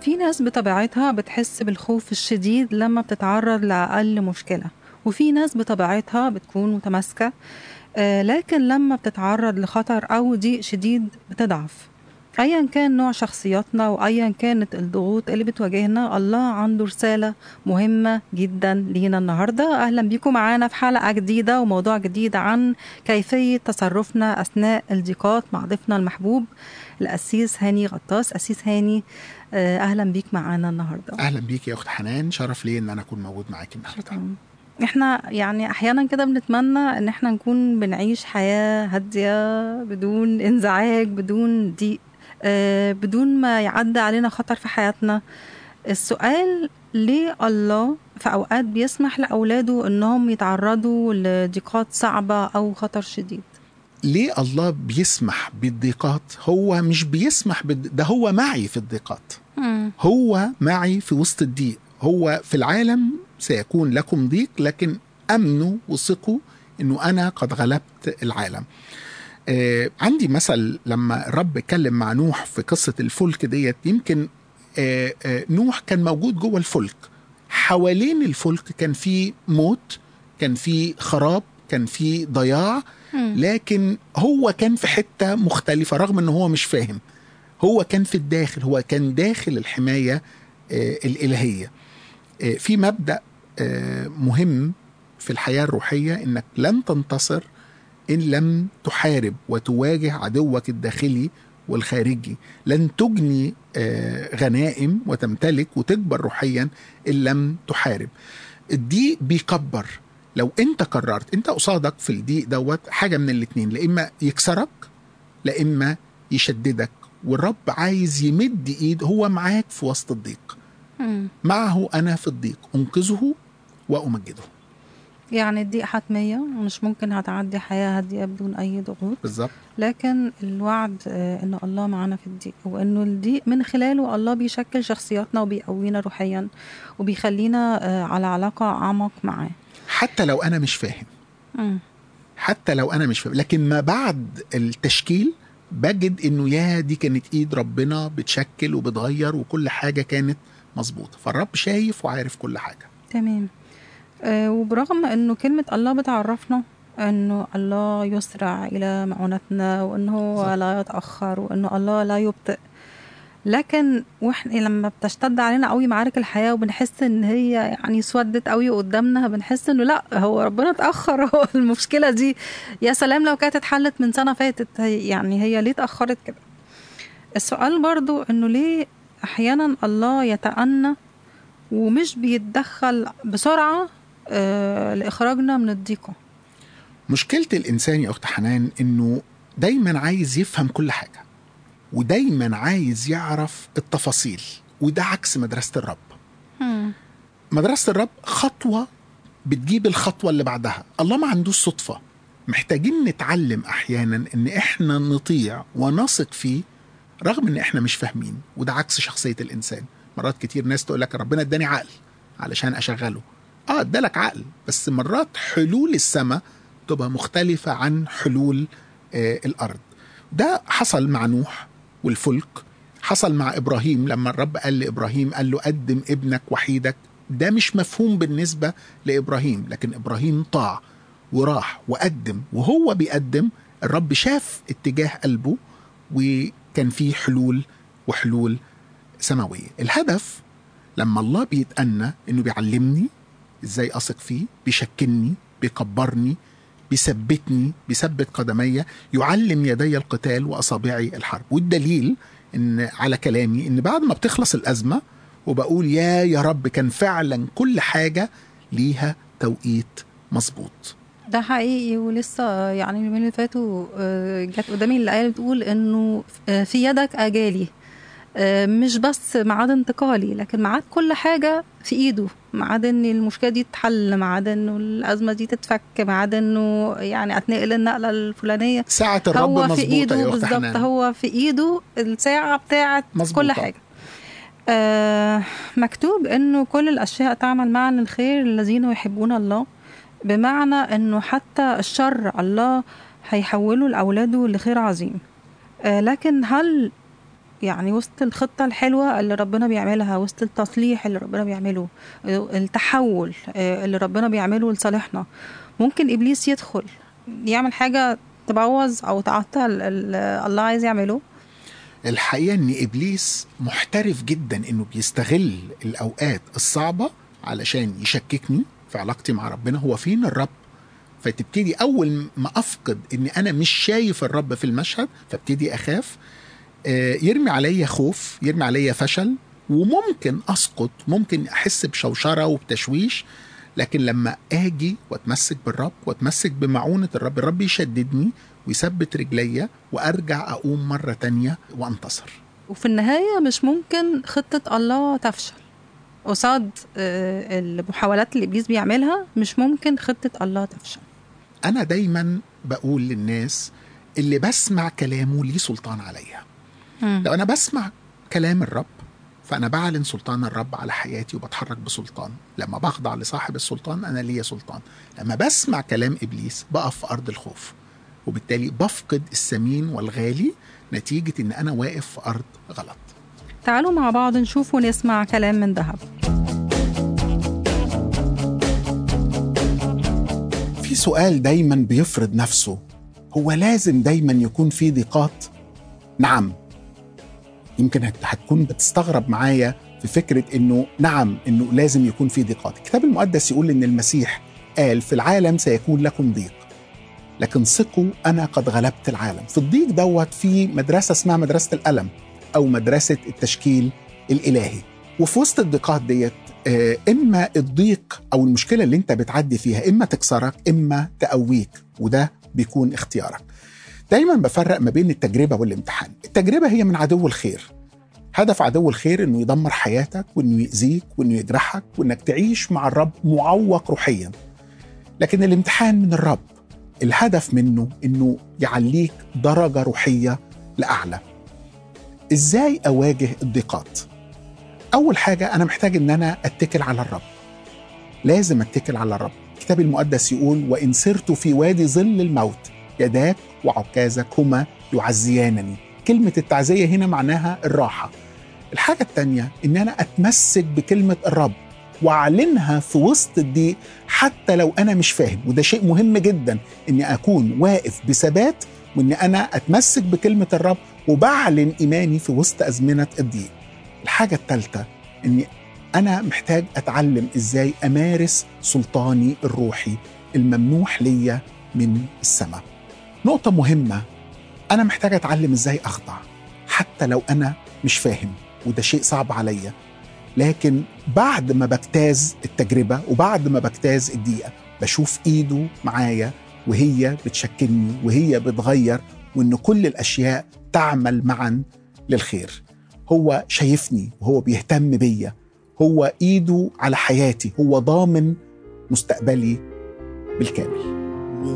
في ناس بطبيعتها بتحس بالخوف الشديد لما بتتعرض لأقل مشكلة وفي ناس بطبيعتها بتكون متماسكة آه، لكن لما بتتعرض لخطر أو ضيق شديد بتضعف أيا كان نوع شخصياتنا وأيا كانت الضغوط اللي بتواجهنا الله عنده رسالة مهمة جدا لينا النهاردة أهلا بيكم معانا في حلقة جديدة وموضوع جديد عن كيفية تصرفنا أثناء الضيقات مع ضيفنا المحبوب الأسيس هاني غطاس أسيس هاني آه، أهلا بيك معانا النهاردة اهلا بيك يا اخت حنان شرف لي ان انا اكون موجود معاك النهارده احنا يعني احيانا كده بنتمنى ان احنا نكون بنعيش حياة هادية بدون انزعاج بدون ضيق آه، بدون ما يعدي علينا خطر في حياتنا السؤال ليه الله في اوقات بيسمح لاولاده انهم يتعرضوا لضيقات صعبة او خطر شديد ليه الله بيسمح بالضيقات هو مش بيسمح بالض... ده هو معي في الضيقات هو معي في وسط الضيق هو في العالم سيكون لكم ضيق لكن امنوا وثقوا انه انا قد غلبت العالم آه عندي مثل لما الرب اتكلم مع نوح في قصه الفلك ديت يمكن آه آه نوح كان موجود جوه الفلك حوالين الفلك كان في موت كان في خراب كان في ضياع لكن هو كان في حته مختلفه رغم ان هو مش فاهم هو كان في الداخل هو كان داخل الحمايه آه، الالهيه آه، في مبدا آه، مهم في الحياه الروحيه انك لن تنتصر ان لم تحارب وتواجه عدوك الداخلي والخارجي لن تجني آه، غنائم وتمتلك وتكبر روحيا ان لم تحارب الضيق بيكبر لو انت قررت انت قصادك في الضيق دوت حاجه من الاتنين لا اما يكسرك لا اما يشددك والرب عايز يمد ايد هو معاك في وسط الضيق معه انا في الضيق انقذه وامجده يعني الضيق حتمية مش ممكن هتعدي حياة هادية بدون أي ضغوط بالظبط لكن الوعد آه، ان الله معانا في الضيق وانه الضيق من خلاله الله بيشكل شخصياتنا وبيقوينا روحيا وبيخلينا آه، على علاقة أعمق معاه حتى لو انا مش فاهم مم. حتى لو انا مش فاهم لكن ما بعد التشكيل بجد انه يا دي كانت ايد ربنا بتشكل وبتغير وكل حاجه كانت مظبوطه فالرب شايف وعارف كل حاجه تمام آه، وبرغم انه كلمة الله بتعرفنا انه الله يسرع الى معونتنا وانه هو بالظبط. لا يتاخر وانه الله لا يبطئ لكن واحنا لما بتشتد علينا قوي معارك الحياه وبنحس ان هي يعني سودت قوي قدامنا بنحس انه لا هو ربنا اتاخر هو المشكله دي يا سلام لو كانت اتحلت من سنه فاتت هي- يعني هي ليه اتاخرت كده السؤال برضو انه ليه احيانا الله يتأنى ومش بيتدخل بسرعه آه لاخراجنا من الضيقه مشكله الانسان يا اخت حنان انه دايما عايز يفهم كل حاجه ودايما عايز يعرف التفاصيل وده عكس مدرسه الرب مدرسه الرب خطوه بتجيب الخطوه اللي بعدها الله ما عندوش صدفه محتاجين نتعلم احيانا ان احنا نطيع ونثق فيه رغم ان احنا مش فاهمين وده عكس شخصيه الانسان مرات كتير ناس تقول لك ربنا اداني عقل علشان اشغله اه ادالك عقل بس مرات حلول السماء تبقى مختلفه عن حلول آه الارض ده حصل مع نوح والفلك حصل مع ابراهيم لما الرب قال لابراهيم قال له قدم ابنك وحيدك ده مش مفهوم بالنسبه لابراهيم لكن ابراهيم طاع وراح وقدم وهو بيقدم الرب شاف اتجاه قلبه وكان فيه حلول وحلول سماويه الهدف لما الله بيتأنى انه بيعلمني ازاي اثق فيه بيشكلني بيكبرني بيثبتني بيثبت قدمي يعلم يدي القتال واصابعي الحرب والدليل ان على كلامي ان بعد ما بتخلص الازمه وبقول يا يا رب كان فعلا كل حاجه ليها توقيت مظبوط ده حقيقي ولسه يعني اليومين اللي فاتوا آه، جت قدامي الآية اللي بتقول إنه آه، في يدك أجالي آه، مش بس ميعاد انتقالي لكن ميعاد كل حاجة في إيده ميعاد إن المشكلة دي تتحل ميعاد إنه الأزمة دي تتفك ميعاد إنه يعني أتنقل النقلة الفلانية ساعه الرب هو في مظبوطه إيده يا اخت بالظبط حنان هو في إيده الساعة بتاعت مظبوطة. كل حاجة آه مكتوب انه كل الاشياء تعمل معا للخير الذين يحبون الله بمعنى انه حتى الشر الله هيحوله لاولاده لخير عظيم آه لكن هل يعني وسط الخطة الحلوة اللي ربنا بيعملها وسط التصليح اللي ربنا بيعمله التحول آه، اللي ربنا بيعمله لصالحنا ممكن إبليس يدخل يعمل حاجة تبوظ أو تعطل ال- الله عايز يعمله الحقيقه ان ابليس محترف جدا انه بيستغل الاوقات الصعبه علشان يشككني في علاقتي مع ربنا هو فين الرب فتبتدي اول ما افقد ان انا مش شايف الرب في المشهد فابتدي اخاف آه، يرمي عليا خوف يرمي عليا فشل وممكن اسقط ممكن احس بشوشره وبتشويش لكن لما اجي واتمسك بالرب واتمسك بمعونه الرب الرب يشددني ويثبت رجليا وارجع اقوم مره تانية وانتصر وفي النهاية مش ممكن خطة الله تفشل قصاد آه، المحاولات اللي إبليس بيعملها مش ممكن خطة الله تفشل انا دايما بقول للناس اللي بسمع كلامه ليه سلطان عليا لو انا بسمع كلام الرب فانا بعلن سلطان الرب على حياتي وبتحرك بسلطان لما بخضع لصاحب السلطان انا ليا سلطان لما بسمع كلام ابليس بقف في ارض الخوف وبالتالي بفقد الثمين والغالي نتيجه ان انا واقف في ارض غلط تعالوا مع بعض نشوف ونسمع كلام من ذهب في سؤال دايما بيفرض نفسه هو لازم دايما يكون في ضيقات نعم يمكن هت- هتكون بتستغرب معايا في فكرة انه نعم انه لازم يكون في ضيقات الكتاب المقدس يقول ان المسيح قال في العالم سيكون لكم ضيق لكن ثقوا انا قد غلبت العالم في الضيق دوت في مدرسة اسمها مدرسة الألم او مدرسة التشكيل الإلهي وفي وسط الضيقات ديت آه، اما الضيق او المشكله اللي انت بتعدي فيها اما تكسرك اما تقويك وده بيكون اختيارك دايما بفرق ما بين التجربه والامتحان التجربه هي من عدو الخير هدف عدو الخير انه يدمر حياتك وانه يأذيك وانه يجرحك وانك تعيش مع الرب معوق روحيا لكن الامتحان من الرب الهدف منه انه يعليك درجه روحيه لاعلى ازاي اواجه الضيقات اول حاجه انا محتاج ان انا اتكل على الرب لازم اتكل على الرب الكتاب المقدس يقول وان سرت في وادي ظل الموت يداك وعكازك هما يعزيانني كلمه التعزيه هنا معناها الراحه الحاجه الثانيه ان انا اتمسك بكلمه الرب واعلنها في وسط الضيق حتى لو انا مش فاهم وده شيء مهم جدا اني اكون واقف بثبات وان انا اتمسك بكلمه الرب وبعلن ايماني في وسط ازمنه الضيق الحاجة الثالثة إني أنا محتاج أتعلم إزاي أمارس سلطاني الروحي الممنوح ليا من السماء. نقطة مهمة أنا محتاج أتعلم إزاي أخضع حتى لو أنا مش فاهم وده شيء صعب عليا لكن بعد ما بجتاز التجربة وبعد ما بجتاز الدقيقة بشوف إيده معايا وهي بتشكلني وهي بتغير وإن كل الأشياء تعمل معا للخير. هو شايفني وهو بيهتم بيا هو ايده على حياتي هو ضامن مستقبلي بالكامل ما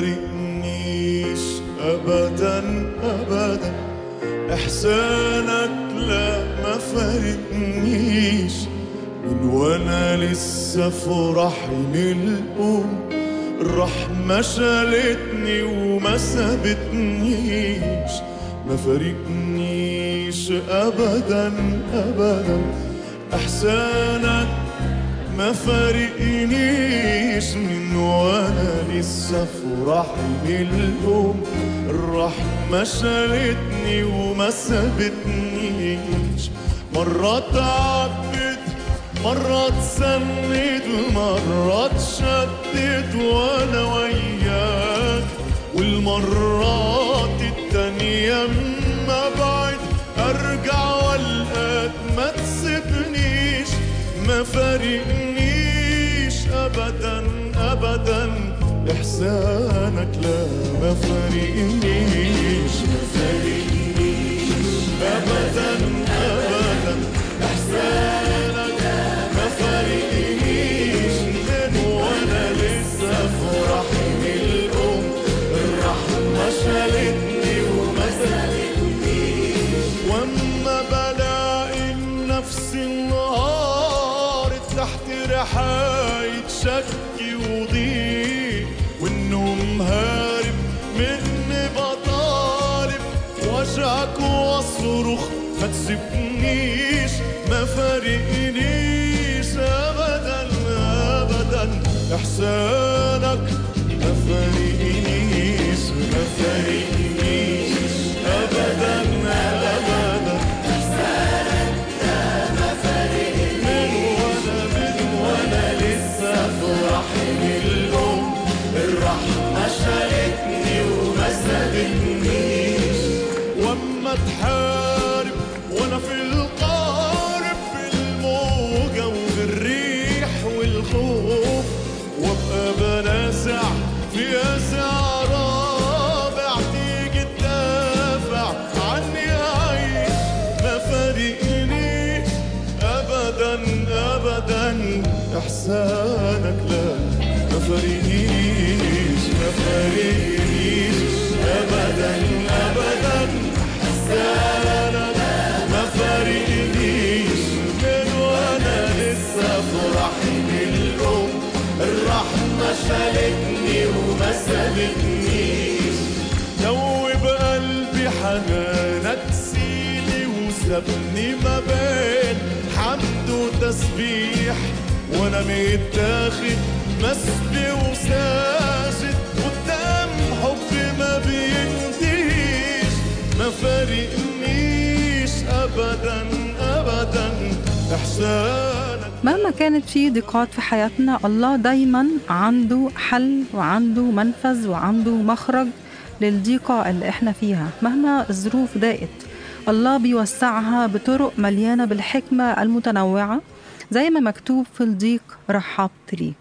فارقنيش ابدا ابدا احسانك لا ما فارقنيش من وانا لسه في رحم الام الرحمة شالتني وما سابتنيش ما فارقنيش ابدا ابدا احسانك ما فارقنيش من وانا لسه في رحم الام الرحمة شالتني وما سابتنيش مرات عبت مرات سند مرات شدت وانا وياك والمرات التانية اما بعد ارجع والقاك ما تسيبنيش ما فارقنيش ابدا ابدا احسانك لا ما فارقنيش ما فارقنيش ابدا ابدا احسانك ما فارقنيش من وانا لسه في رحم الام الرحمه شالتني وما سالتنيش واما بلاقي نفسي النهار تحت رحاية شكي وضيق والنوم هارب مني بطالب وجعك واصرخ ما تسيبنيش ما فارقنيش ابدا ابدا احسانك ما فارقنيش ما فارقنيش ابدا ابدا من وانا من وانا لسه في رحم الام الرحمه شالتني وما سابتنيش واما تحارب وانا في القارب في الموجه وفي الريح والخوف وابقى بنازع في ازع رابع تيجي تدافع عني اعيش ما فارقني ابدا ابدا احسانك لا ما فارقنيش ما فارقنيش ابدا ابدا احسانك ما فارقنيش من وانا لسه في رحم الام الرحمه شالتني وما سابتنيش دوب قلبي حنانك سيدي وسابني ما بين حمد وتسبيح وانا متاخد مسبي وساجد قدام حب ما بينتهيش ما فارقنيش ابدا ابدا احسانك مهما كانت في ضيقات في حياتنا الله دايما عنده حل وعنده منفذ وعنده مخرج للضيقة اللي احنا فيها مهما الظروف ضاقت الله بيوسعها بطرق مليانة بالحكمة المتنوعة زي ما مكتوب في الضيق رحبت ليه